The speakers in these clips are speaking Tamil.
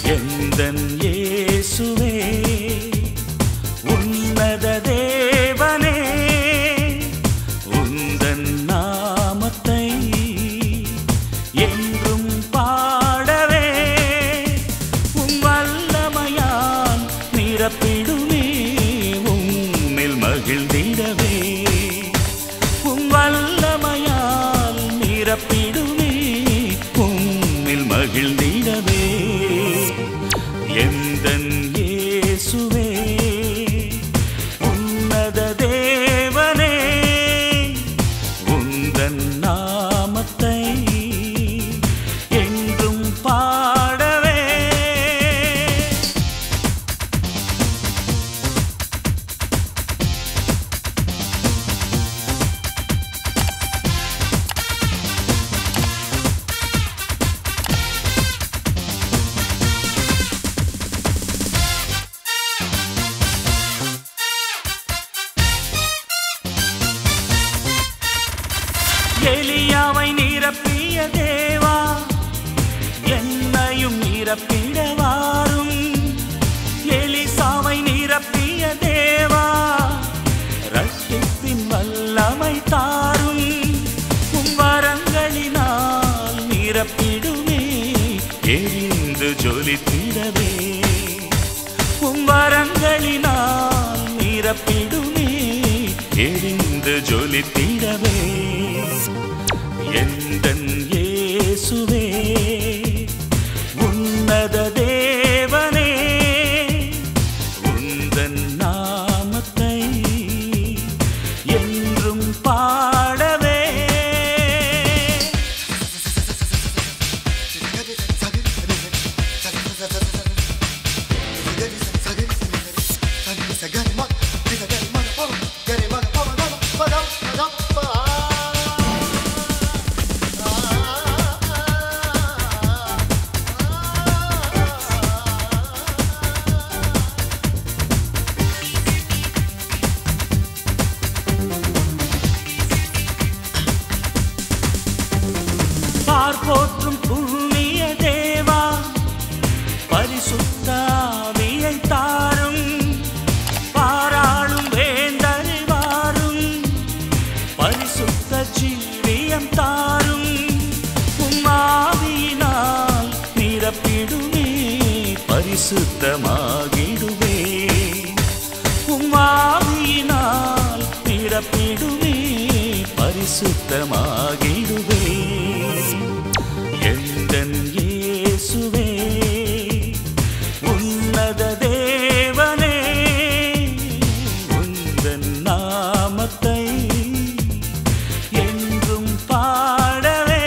எந்தன் இயேசுவே உன்னத தேவனே உந்தன் நாமத்தை என்றும் பாடவே உம் வல்லமையால் நிரப்பிடுமே உம்மில் மகிழ்ந்திடவே உம் வல்லமையால் நிரப்பிடுமே உம்மில் மகிழ்ந்திடவே எந்தன் இயேசுவே உன்னத தேவனே உந்தன் நாமத்தை என்றும் பாடவே எலியாவை நிரப்பிய தேவா என்னையும் நிரப்பிட வாரும் எலிசாவை நிரப்பிய தேவா ரட்சிப்பின் வல்லமை தாரும் உம் வரங்களினால் நிரப்பிடுமே எரிந்து ஜொலித்திடவே உம் வரங்களினால் நிரப்பிடுமே எரிந்து ஜொலித்திடவே எந்தன் இயேசுவே உன்னத தேவனே உந்தன் நாமத்தை என்றும் பாடவே பார்ப்போற்றும் புண்ணிய தேவா பரிசுத்தாவியை தாரும் பாராளும் வேந்தரை வாரும் பரிசுத்த ஜீவியம் தாரும் உம்மாவியினால் நிரப்பிடுமே பரிசுத்தமாகிடுவே உம்மாவியினால் நிரப்பிடுமே பரிசுத்தமாகிடுவே எந்தன் இயேசுவே உன்னத தேவனே உந்தன் நாமத்தை என்றும் பாடவே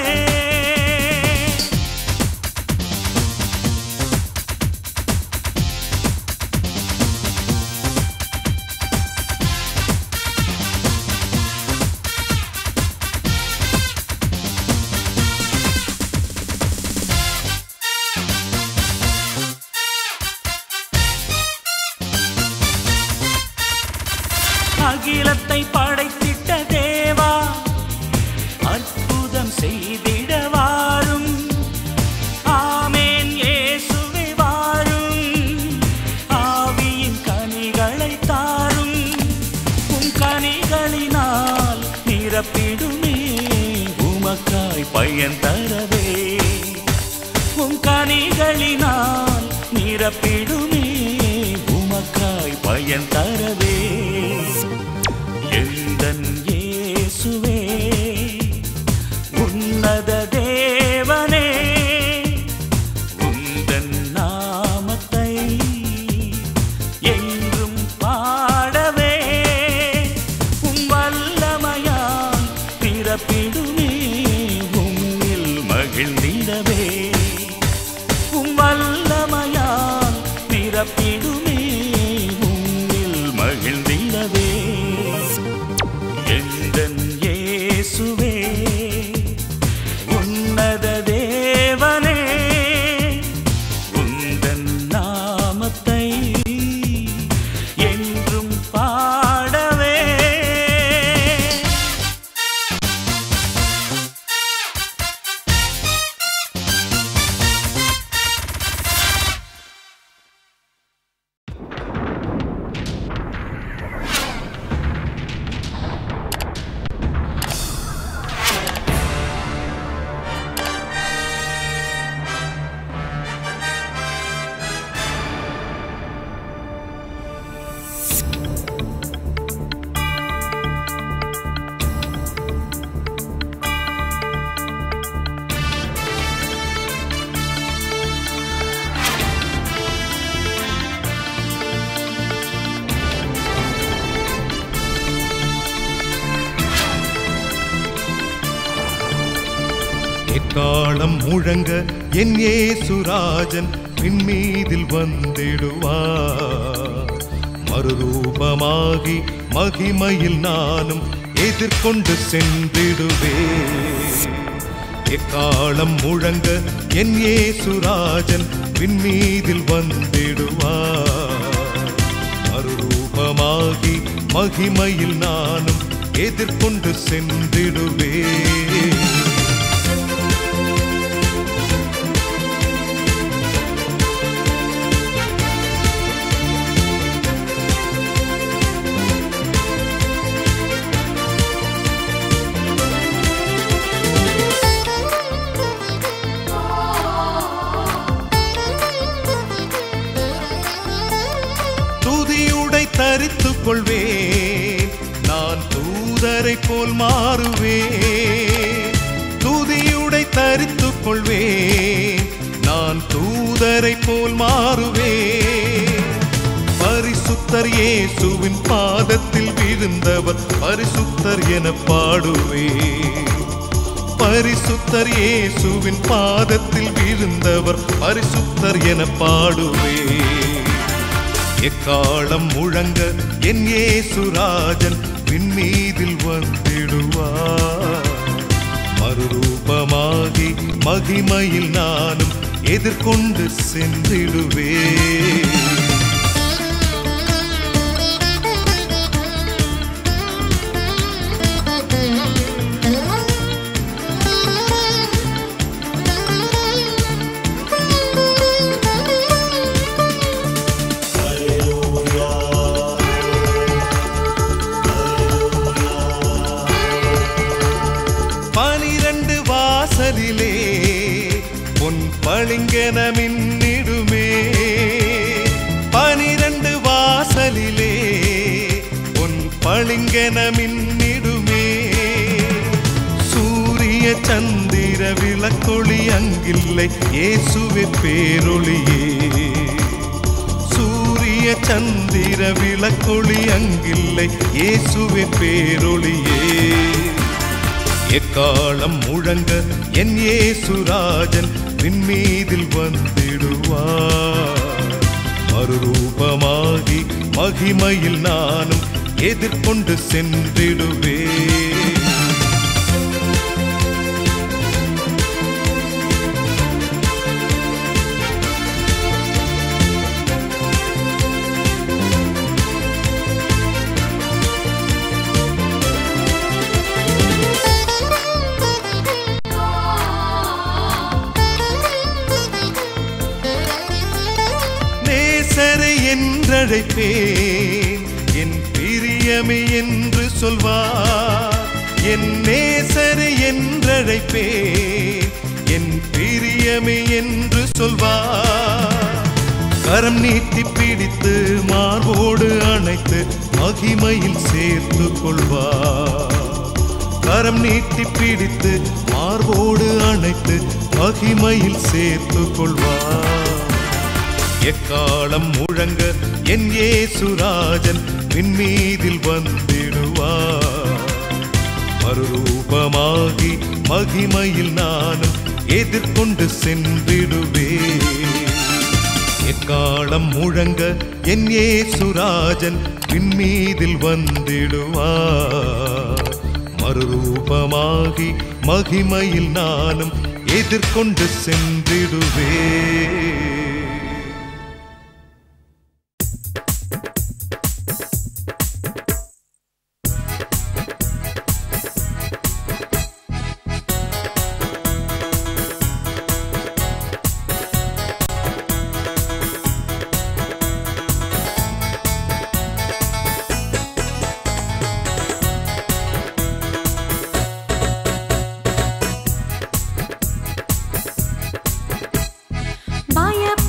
அகிலத்தை படைத்திட்ட தேவா அற்புதம் செய்திட வாரும் ஆமேன் இயேசுவே வாரும் ஆவியின் கனிகளை தாரும் உம் கனிகளினால் நிரப்பிடுமே உமக்காய் பயன் தரவே உம் கனிகளினால் நிரப்பிடுமே உமக்காய் பயன் தரவே எந்தன் இயேசுவே உன்னத தேவனே உந்தன் நாமத்தை என்றும் பாடவே உம் வல்லமையால் பிறப்பிடுமே உம்மில் மகிழ்ந்திடவே உம் வல்லமையால் பிறப்பிடுமே உம்மில் மகிழ்ந்திடவே எந்தன் இயேசுவே உன்னத தேவனே உந்தன் நாமத்தை என்றும் பாடவே எக்காலம் முழங்க என் ஏசுராஜன் விண்மீதில் வந்திடுவார் மறுரூபமாகி மகிமையில் நானும் எதிர்கொண்டு சென்றிடுவேன் எக்காலம் முழங்க என் ஏசுராஜன் விண்மீதில் வந்திடுவார் மறுரூபமாகி மகிமையில் நானும் எதிர்கொண்டு சென்றிடுவேன் துதியுடை தரித்துக் கொள்வேன் நான் தூதரை போல் மாறுவேன் துதியுடை தரித்துக் கொள்வேன் நான் தூதரை போல் மாறுவேன் பரிசுத்தர் இயேசுவின் பாதத்தில் விழுந்தவர் பரிசுத்தர் என பாடுவேன் பரிசுத்தர் இயேசுவின் பாதத்தில் விழுந்தவர் பரிசுத்தர் என பாடுவேன் எக்காலம் முழங்க என் ஏசுராஜன் விண்மீதில் வந்திடுவார் மறுரூபமாகி மகிமையில் நானும் எதிர்கொண்டு சென்றிடுவேன் பனிரண்டு வாசலிலே பொன் பளிங்கென மின்னிடுமே பனிரண்டு வாசலிலே பொன் பளிங்கென மின்னிடுமே சூரிய சந்திர விளக்கொளி அங்கில்லை இயேசுவே பேரொளியே சூரிய சந்திர விளக்கொளி அங்கில்லை இயேசுவே பேரொளியே எக்காலம் முழங்க என் ஏசுராஜன் விண்மீதில் வந்திடுவார் மறுரூபமாகி மகிமையில் நானும் எதிர்கொண்டு சென்றிடுவேன் நேசரை என்றழைப்பேன் என் பிரியமே என்று சொல்வார் என் நேசரை என்றழைப்பேன் என் பிரியமே என்று சொல்வார் கரம் நீட்டி பிடித்து மார்போடு அணைத்து மகிமையில் சேர்த்து கொள்வார் கரம் நீட்டி பிடித்து மார்போடு அணைத்து மகிமையில் சேர்த்து கொள்வார் எக்காலம் முழங்க என் ஏசுராஜன் விண்மீதில் வந்திடுவார் மறுரூபமாகி மகிமையில் நானும் எதிர்கொண்டு சென்றிடுவேன் எக்காலம் முழங்க என் ஏசுராஜன் விண்மீதில் வந்திடுவார் மறுரூபமாகி மகிமையில் நானும் எதிர்கொண்டு சென்றிடுவேன் பயப்ப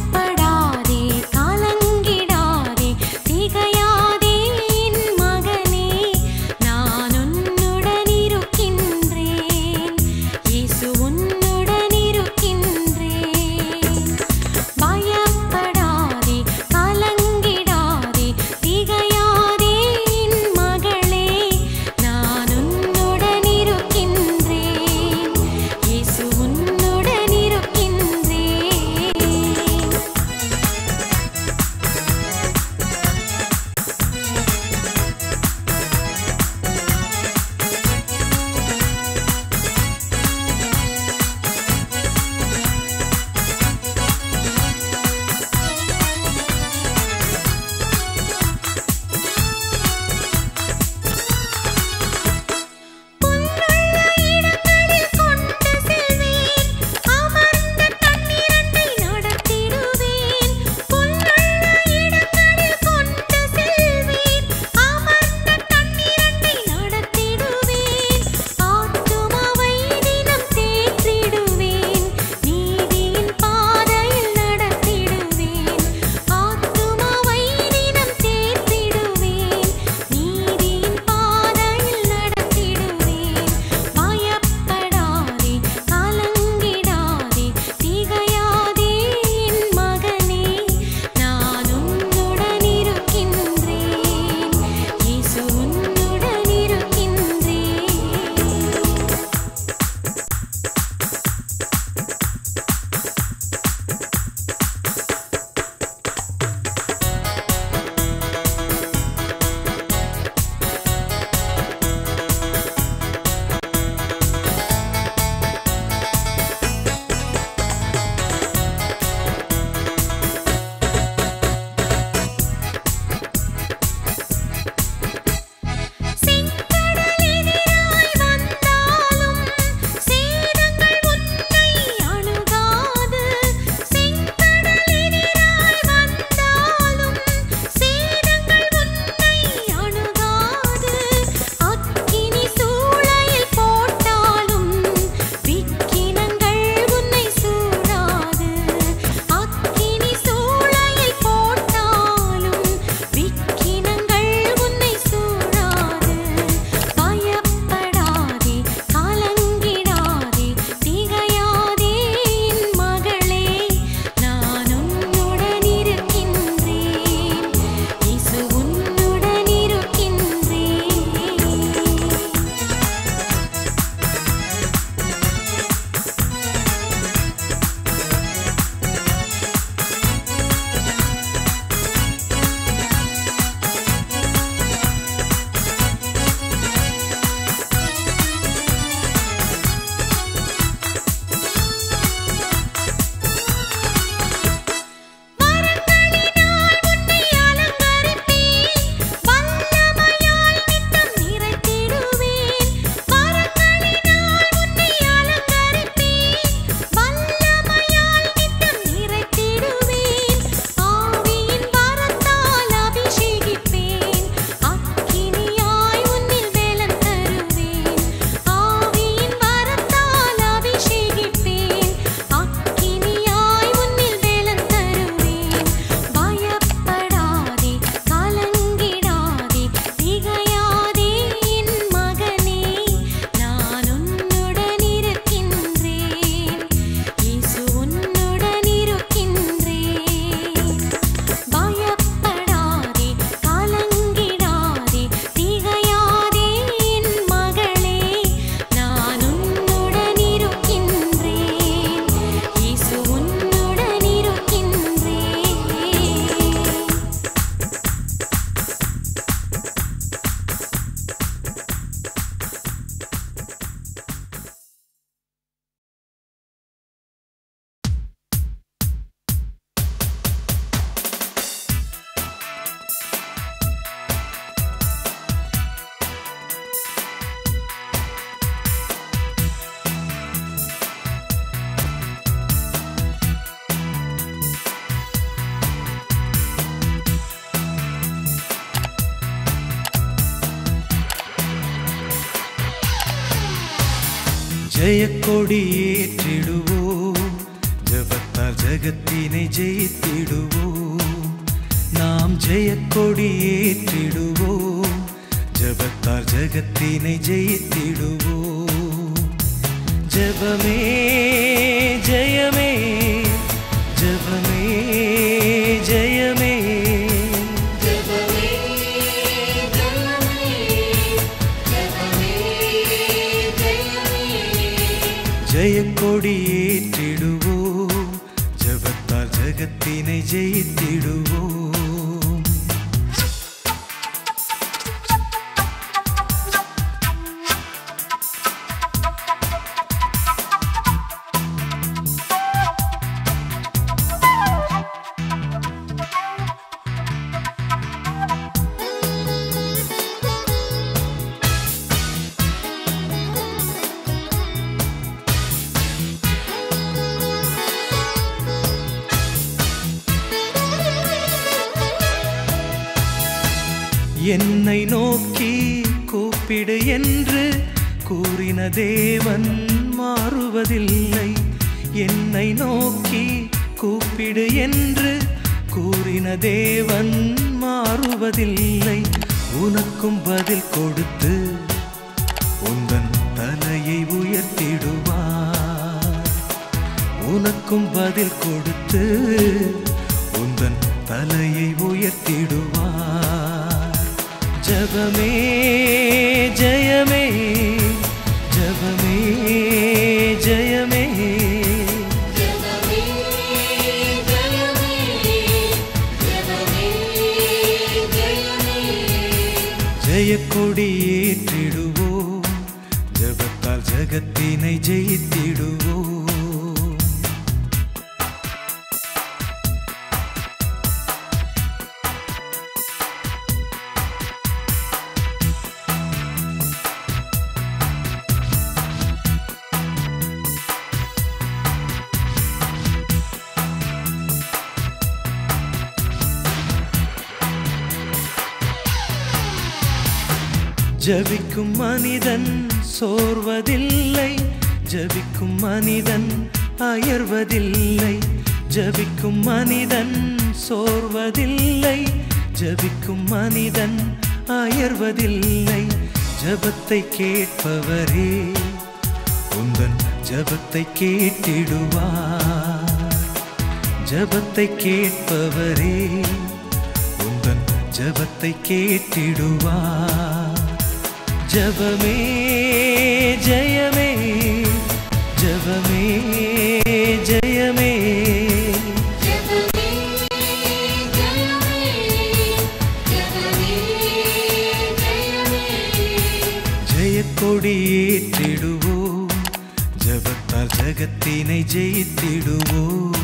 ஜெயக்கொடி ஏற்றிடுவோம் ஜபத்தால் ஜகத்தினை ஜெயித்திடுவோம் நாம் ஜெயக்கொடி ஏற்றிடுவோம் ஜபத்தால் ஜகத்தினை ஜெயித்திடுவோம் ஜபமே ஜெயமே ஜபமே ஜெயமே ஜெயக்கொடி ஏற்றிடுவோம் ஜபத்தால் ஜகத்தினை ஜெயித்திடுவோம் என்னை நோக்கி கூப்பிடு என்று கூறின தேவன் மாறுவதில்லை என்னை நோக்கி கூப்பிடு என்று கூறின தேவன் மாறுவதில்லை உனக்கும் பதில் கொடுத்து உந்தன் தலையை உயர்த்திடுவார் உனக்கும் பதில் கொடுத்து உந்தன் தலையை உயர்த்திடுவார் ஜபமே ஜெயமே ஜபமே ஜெயமே ஜெயக்கொடி ஏற்றிடுவோம் ஜபத்தால் ஜகத்தினை ஜெயித்திடுவோம் ஜபிக்கும் மனிதன் சோர்வதில்லை ஜபிக்கும் மனிதன் அயர்வதில்லை ஜபிக்கும் மனிதன் சோர்வதில்லை ஜபிக்கும் மனிதன் அயர்வதில்லை ஜபத்தை கேட்பவரே உந்தன் ஜபத்தை கேட்டிடுவார் ஜபத்தை கேட்பவரே உந்தன் ஜபத்தை கேட்டிடுவார் ஜபமே ஜெயமே ஜபமே ஜெயமே ஜெயக்கொடி ஏற்றிடுவோம் ஜபத்தால் ஜகத்தினை ஜெயித்திடுவோம்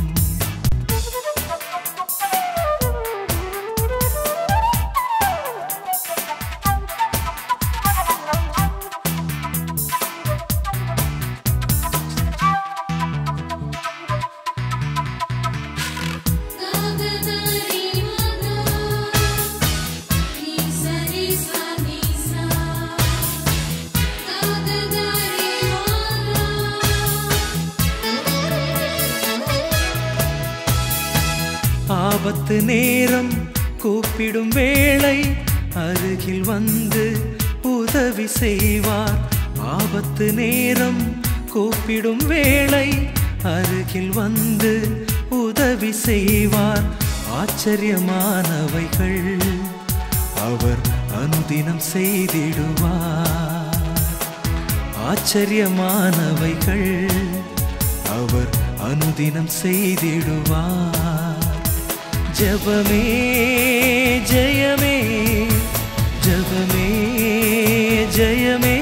ஆபத்து நேரம் கூப்பிடும் வேளை அருகில் வந்து உதவி செய்வார் ஆபத்து நேரம் கூப்பிடும் வேளை அருகில் வந்து உதவி செய்வார் ஆச்சரியமானவைகள் அவர் அனுதினம் செய்திடுவார் ஆச்சரியமானவைகள் அவர் அனுதினம் செய்திடுவார் ஜபமே ஜெயமே ஜபமே ஜெயமே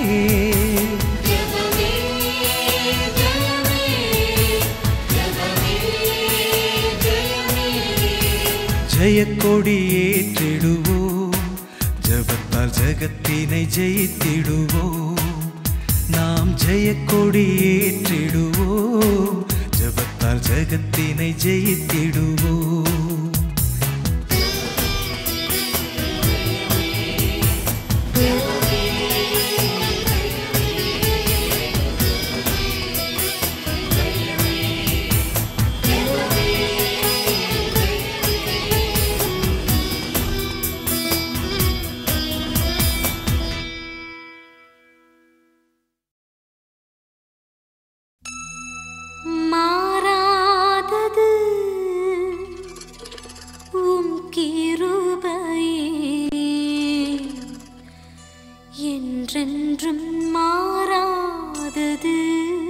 ஜெயக்கொடி ஏற்றிடுவோம் ஜபத்தால் ஜகத்தினை ஜெயித்திடுவோம் நாம் ஜெயக்கொடி ஏற்றிடுவோம் ஜபத்தால் ஜகத்தினை ஜெயித்திடுவோம் Thank you. என்றென்றும் மாறாதது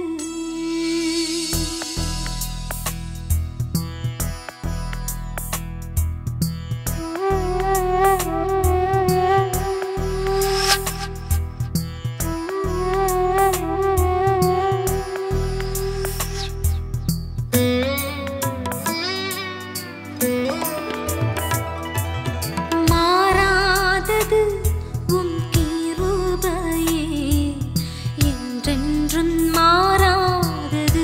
மாறாதது உம் கிருபையே என்றென்றும் மாறாதது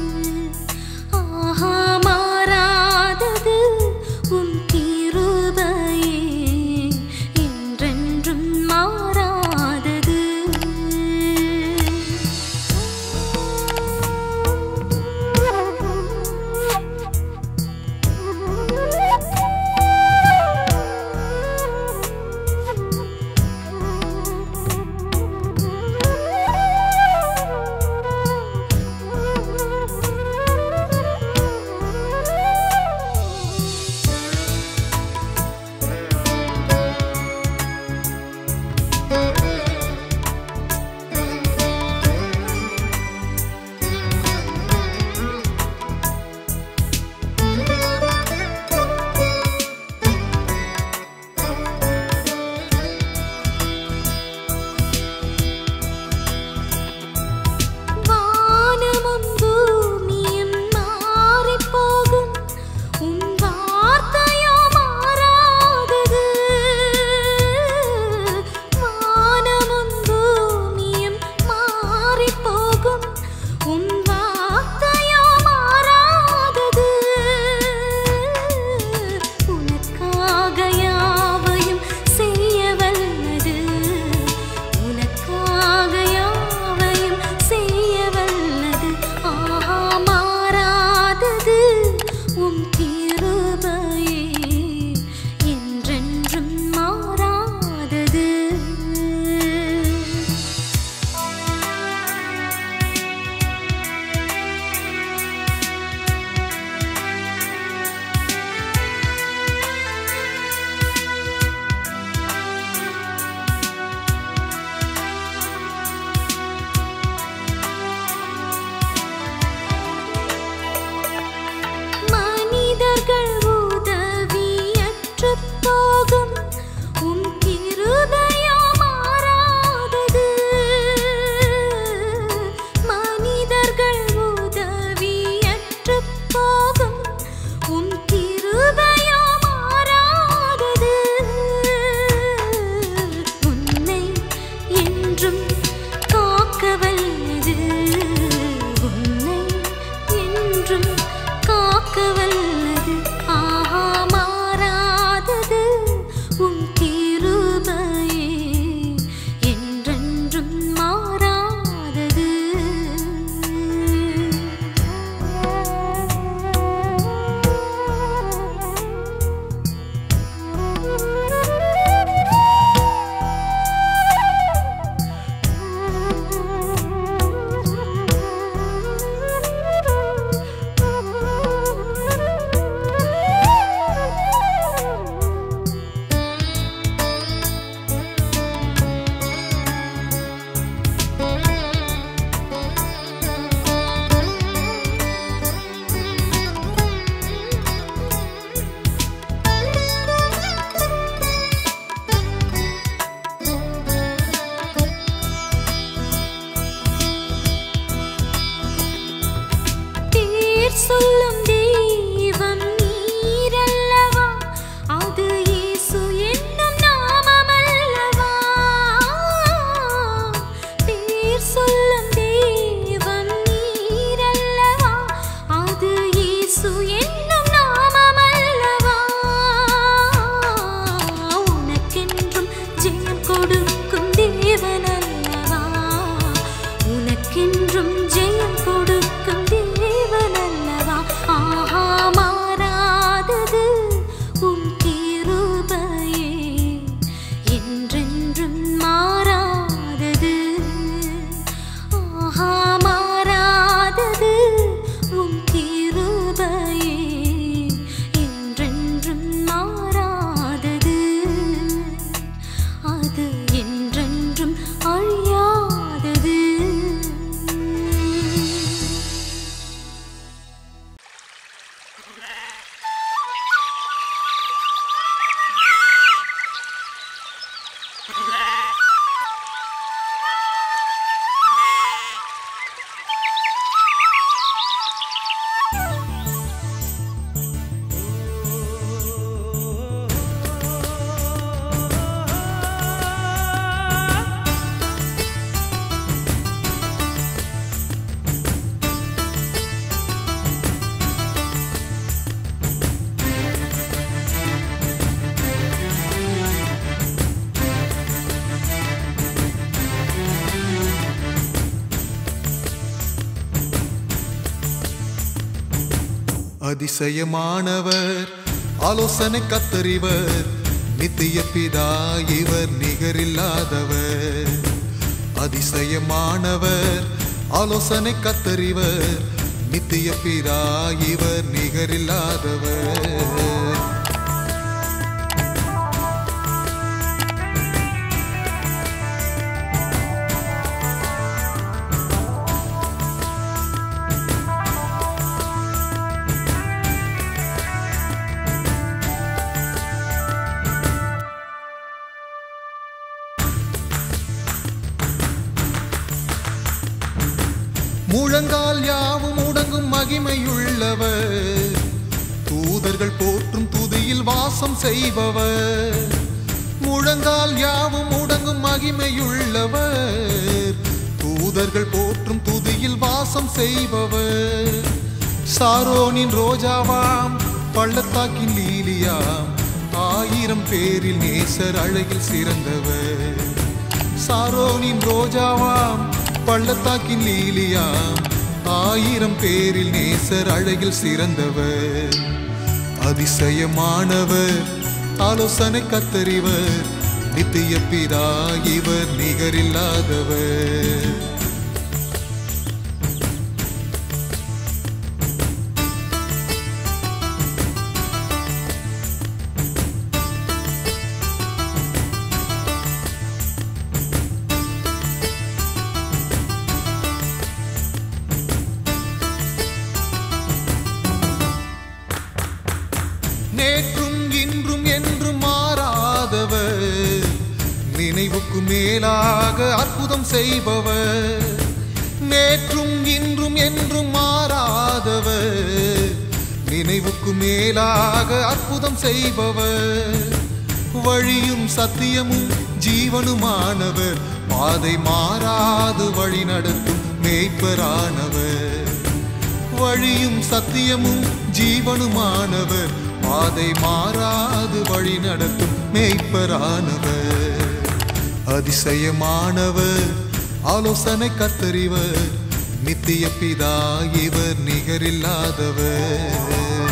ஆஹா மாறாதது உம் கிருபையே என்றென்றும் மாறாதது வானமும் பூமியும் மாறிப் போகும் உம் வார்த்தையோ மாறாதது வானமும் பூமியும் மாறிப் போகும் உம் வார்த்தையோ மாறாதது உனக்காக யாவையும் செய்ய வல்லது உனக்காக யாவையும் செய்ய வல்லது ஆஹா மாறாதது உம் கிருபையே என்றென்றும் மாறாதது மனிதர்கள் உதவியற்றுப் போகும் உம் கிருபையோ மாறாதது மனிதர்கள் உதவியற்றுப் போகும் உம் கிருபையோ மாறாதது உன்னை என்றும் காக்க வல்லது உன்னை என்றும் காக்க வல்லது ஆஹா மாறாதது உன் கிருபையே என்றென்றும் மாறாதது பேர் சொல்லும் தெய்வம் நீரல்லவா அது இயேசு என்னும் நாமமல்லவா பேர் சொல்லும் தெய்வம் நீரல்லவா அது இயேசு என்னும் நாமமல்லவா உனக்கென்றும் ஜெயம் கொடுக்கும் தேவனல்லவா உனக்கென்றும் ஜெயம் கொடுக்கும் தேவனல்லவா ஆஹா மாறாதது உம் கிருபையே என்றென்றும் மாறாதது அதிசயமானவர் ஆலோசனை கத்தறிவர் நித்திய பிதா இவர் நிகரில்லாதவர் அதிசயமானவர் ஆலோசனை கத்தறிவர் நித்திய பிதா இவர் நிகரில்லாதவர் முழங்கால் யாவும் முடங்கும் மகிமையுள்ளவர் தூதர்கள் போற்றும் துதியில் வாசம் செய்பவர் முழங்கால் யாவும் முடங்கும் மகிமையுள்ளவர் தூதர்கள் போற்றும் துதியில் வாசம் செய்பவர் சாரோனின் ரோஜாவாம் பள்ளத்தாக்கின் லீலியாம் ஆயிரம் பேரில் நேசர் அழகில் சிறந்தவர் சாரோனின் ரோஜாவாம் பள்ளத்தாக்கின் லீலியாம் ஆயிரம் பேரில் நேசர் அழகில் சிறந்தவர் அதிசயமானவர் ஆலோசனை கத்தறிவர் நித்திய பிதா இவர் நிகரில்லாதவர் நேற்றும் இன்றும் என்றும் மாறாதவர் நினைவுக்கு மேலாக அற்புதம் செய்பவர் நேற்றும் இன்றும் என்றும் மாறாதவர் நினைவுக்கு மேலாக அற்புதம் செய்பவர் வழியும் சத்தியமும் ஜீவனுமானவர் பாதை மாறாது வழி நடத்தும் மேய்ப்பரானவர் வழியும் சத்தியமும் ஜீவனுமானவர் பாதை மாறாது வழி நடத்தும் மேய்ப்பரானவர் அதிசயமானவர் ஆலோசனை கத்தறிவர் நித்திய பிதா இவர் நிகரில்லாதவர்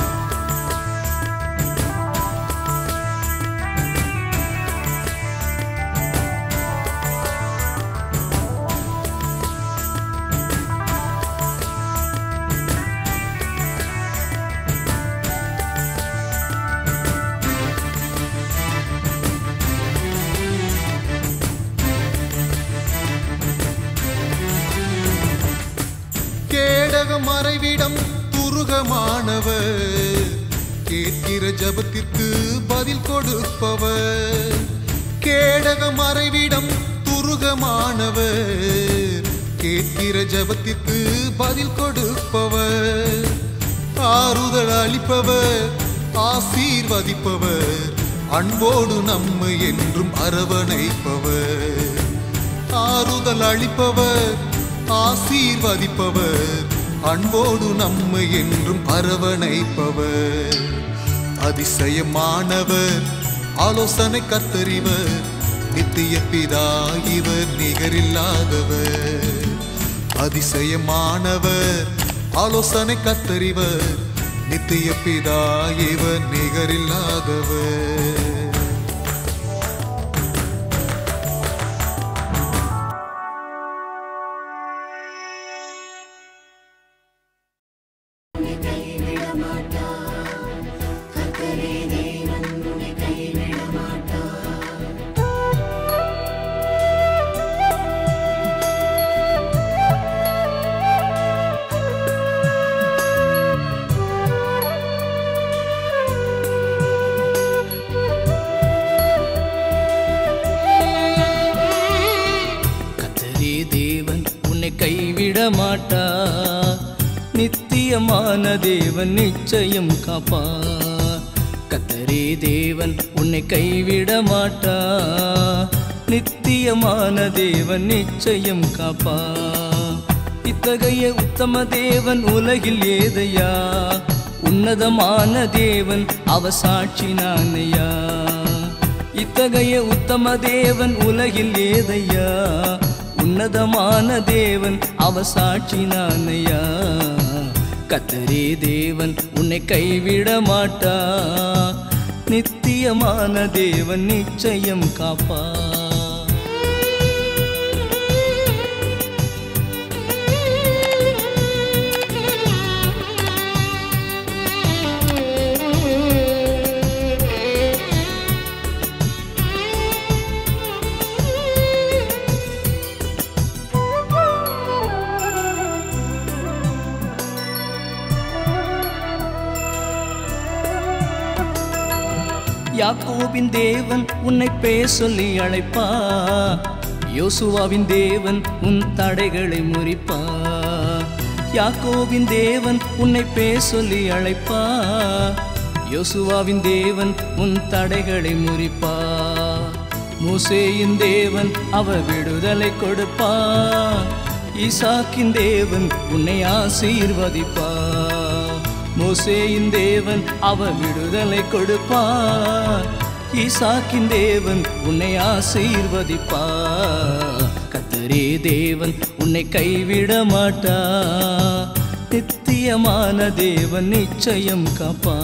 கேடக மறைவிடம் துருகமானவர் கேட்கிற ஜபத்திற்கு பதில் கொடுப்பவர் கேடக மறைவிடம் துருகமானவர் கேட்கிற ஜபத்திற்கு பதில் கொடுப்பவர் ஆறுதல் அளிப்பவர் ஆசீர்வதிப்பவர் அன்போடு நம்மை என்றும் அரவணைப்பவர் ஆறுதல் அளிப்பவர் ஆசீர்வதிப்பவர் அன்போடு நம்மை என்றும் அரவணைப்பவர் அதிசயமானவர் ஆலோசனை கத்தறிவர் நித்திய பிதா இவர் நிகரில்லாதவர் அதிசயமானவர் ஆலோசனை கத்தறிவர் நித்திய பிதா இவர் நிகரில்லாதவர் கத்தரே தேவன் உன்னை கைவிட மாட்டா நித்தியமான தேவன் நிச்சயம் காப்பா கத்தரே தேவன் உன்னை கைவிட மாட்டா நித்தியமான தேவன் நிச்சயம் காப்பா இத்தகைய உத்தம தேவன் உலகில் ஏதையா உன்னதமான தேவன் அவ சாட்சி நானையா இத்தகைய உத்தம தேவன் உலகில் ஏதையா உன்னதமான தேவன் அவ சாட்சி நானையா கத்தரே தேவன் உன்னை கைவிட மாட்டா நித்தியமான தேவன் நிச்சயம் காப்பா யாக்கோபின் தேவன் உன்னை பேர் சொல்லி அழைப்பா யோசுவாவின் தேவன் உன் தடைகளை முறிப்பா யாக்கோபின் தேவன் உன்னை பேர் சொல்லி அழைப்பா யோசுவாவின் தேவன் உன் தடைகளை முறிப்பா மூசேயின் தேவன் அவர் விடுதலை கொடுப்பா ஈசாக்கின் தேவன் உன்னை ஆசீர்வதிப்பா மோசேயின் தேவன் அவர் விடுதலை கொடுப்பார் ஈசாக்கின் தேவன் உன்னை ஆசீர்வதிப்பார் கத்தரே தேவன் உன்னை கைவிட மாட்டா நித்தியமான தேவன் நிச்சயம் காப்பா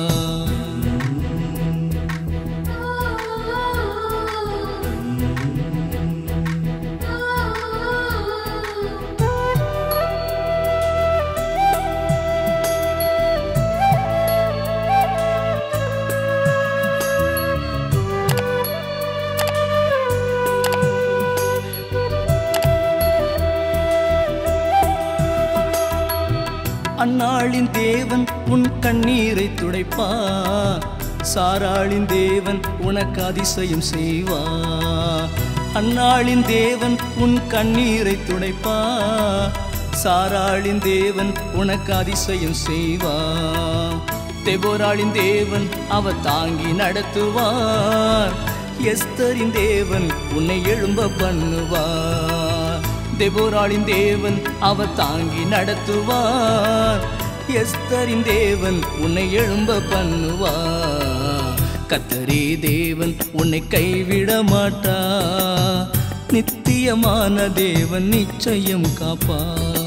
அந்நாளின் தேவன் உன் கண்ணீரை துடைப்பா சாராளின் தேவன் உனக்கு அதிசயம் செய்வா அந்நாளின் தேவன் உன் கண்ணீரை துடைப்பா சாராளின் தேவன் உனக்கு அதிசயம் செய்வா தெபோராளின் தேவன் அவ தாங்கி நடத்துவார் எஸ்தரின் தேவன் உன்னை எழும்ப பண்ணுவார் தெபோராளின் தேவன் அவ தாங்கி நடத்துவார் எஸ்தரின் தேவன் உன்னை எழும்ப பண்ணுவார் கத்தரே தேவன் உன்னை கைவிட மாட்டா நித்தியமான தேவன் நிச்சயம் காப்பா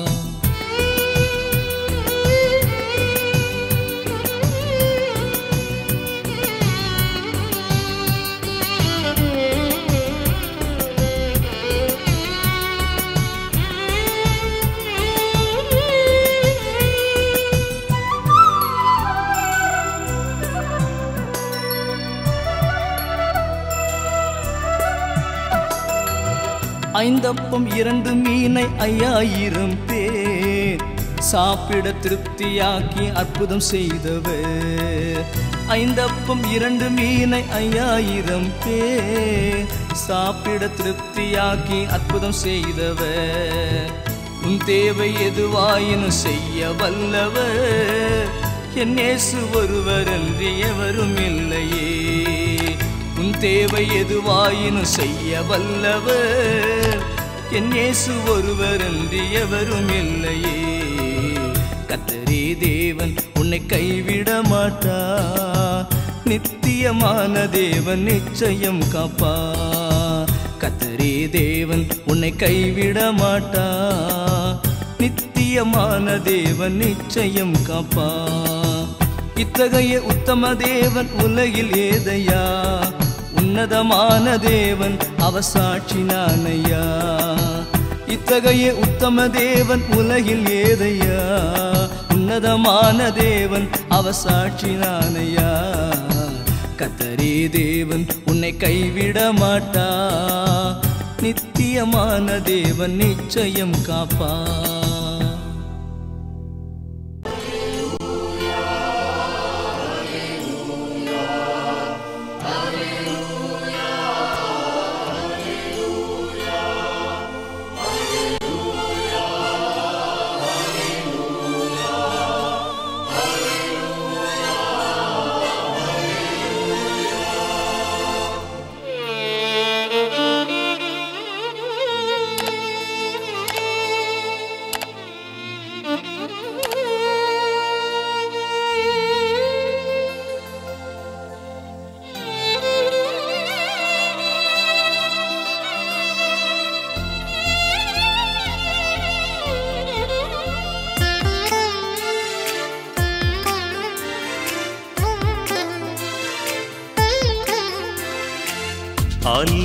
ஐந்தப்பம் இரண்டு மீனை ஐயாயிரம் பேர் சாப்பிட திருப்தியாக்கி அற்புதம் செய்தவர் ஐந்தப்பம் இரண்டு மீனை ஐயாயிரம் பேர் சாப்பிட திருப்தியாக்கி அற்புதம் செய்தவர் உன் தேவை எதுவாயினும் செய்ய வல்லவர் என் இயேசு ஒருவர் என்று எவரும் இல்லையே உன் தேவை எதுவாயினும் செய்ய வல்லவர் என் இயேசு ஒருவர் என்று எவரும் இல்லையே கத்தரே தேவன் உன்னை கைவிட மாட்டா நித்தியமான தேவன் நிச்சயம் காப்பா கத்தரே தேவன் உன்னை கைவிட மாட்டா நித்தியமான தேவன் நிச்சயம் காப்பா இத்தகைய உத்தம தேவன் உலகில் ஏதையா உன்னதமான தேவன் அவ சாட்சி நானையா இத்தகைய உத்தம தேவன் உலகில் ஏதையா உன்னதமான தேவன் அவ சாட்சி நானையா கத்தரே தேவன் உன்னை கைவிட மாட்டா நித்தியமான தேவன் நிச்சயம் காப்பா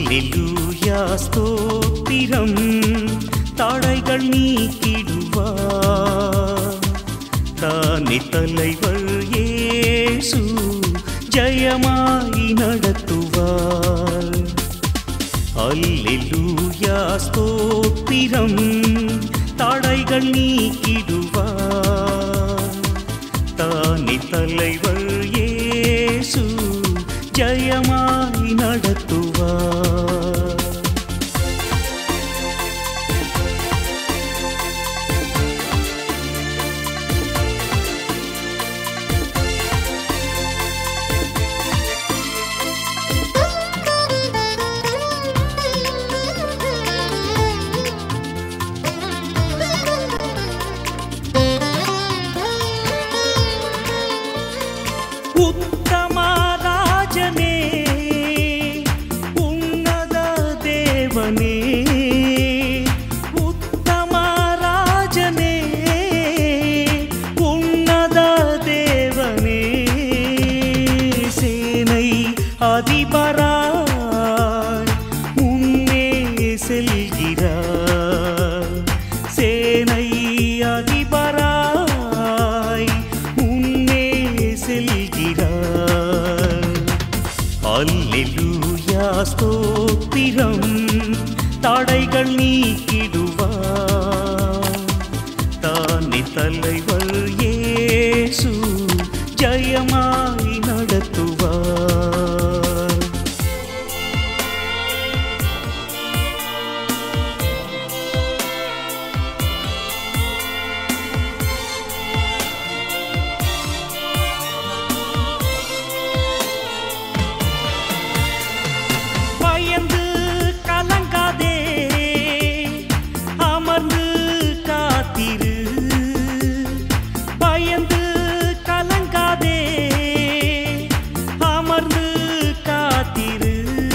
அல்லேலூயா ஸ்தோத்திரம் தடைகள் நீக்கிடுவார் தானே தலைவர் இயேசு ஜெயமாய் நடத்துவார் அல்லேலூயா ஸ்தோத்திரம் தடைகள் நீக்கிடுவார் தானே தலைவர் இயேசு ஜெயமாய் நடத்துவார் உத்தமராஜனே உன்னத தேவனே உத்தமராஜனே உன்னத தேவனே சேனை அதிபராய் முன்னே செல்கிறார் சேனை அதிபராய் முன்னே செல்கிறார் அல்லேலூயா ஸ்தோத்திரம் தடைகள் நீக்கிடுவார் தானே தலைவர் இயேசு ஜெயமாய் நடத்துவார் பயந்து கலங்காதே அமர்ந்து காத்திரு பயந்து கலங்காதே அமர்ந்து காத்திரு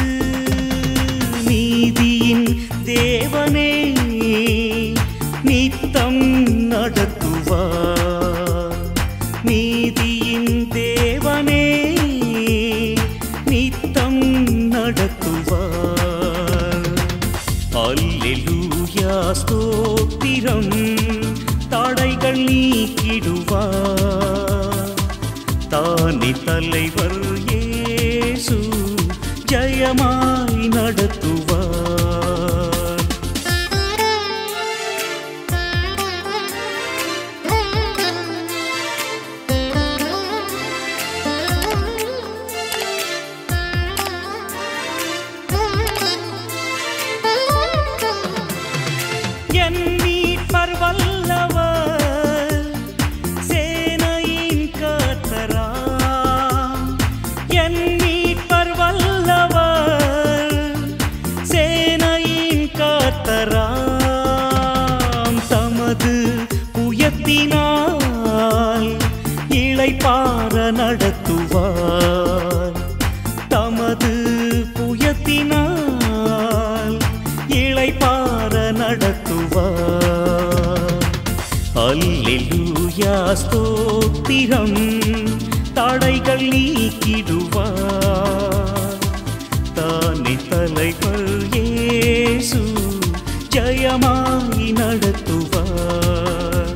நீதியின் தேவனே நித்தம் நடத்துவார் நீதியின் தேவனே நித்தம் நடத்துவார் அல்லேலூயா ஸ்தோத்திரம் தடைகள் நீக்கிடுவார் தானே தலைவர் இயேசு ஜெயமாய் நடத்துவார் என் மீட்பர் வல்லவர் சேனையின் கர்த்தராம் என் மீட்பர் வல்லவர் சேனையின் கர்த்தராம் தமது புயத்தினால் இளைப்பார நடத்துவார் தமது புயத்தினால் இளைப்பார நடத்துவார் அல்லேலூயா ஸ்தோத்திரம் தடைகள் நீக்கிடுவார் தானே தலைவர் இயேசு ஜெயமாய் நடத்துவார்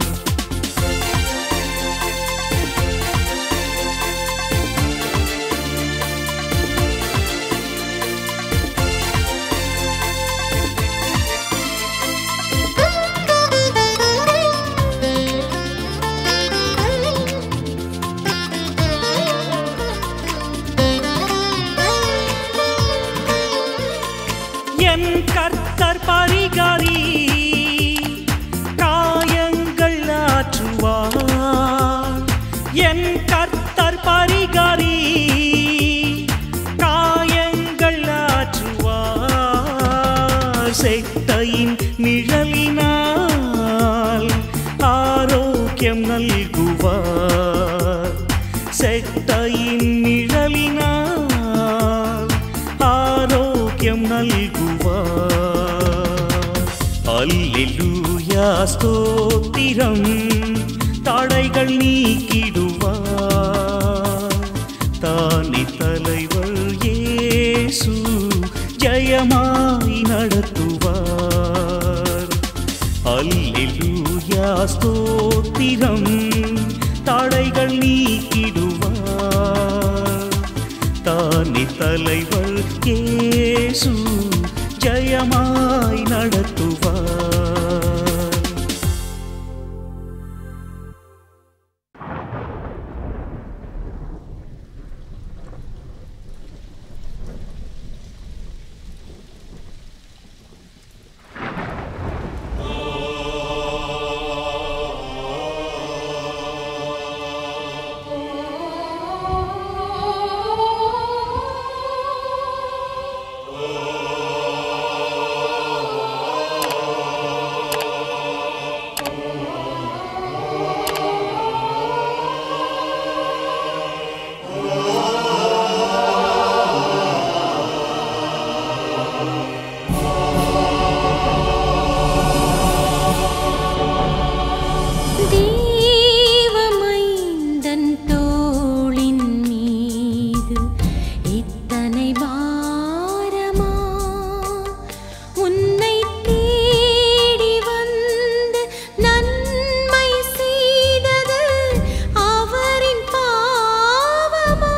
என் கர்த்தர் பரிகாரி காயங்கள் ஆற்றுவார் என் கர்த்தர் பரிகாரி காயங்கள் ஆற்றுவார் செட்டையின் நிழலினால் ஆரோக்கியம் நல்குவார் செட்டையின் நிழலினால் ஆரோக்கியம் நல்குவார் அல்லேலூயா ஸ்தோத்திரம் தடைகள் நீக்கிடுவார் தானே தலைவர் இயேசு ஜெய ஜெயமாய் நடத்துவார் அல்லேலூயா ஸ்தோத்திரம் தடைகள் நீக்கிடுவார் தானே தலைவர் கேசு ஜெயமாய் நடத்துவார் தேவமைந்தன் தோளின் மீது இத்தனை பாரமா உன்னை தேடி வந்து நன்மை செய்தது அவரின் பாவமா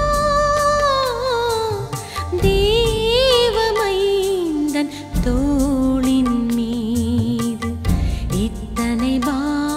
தேவமைந்தன் தோளின் மீது இத்தனை பாரமா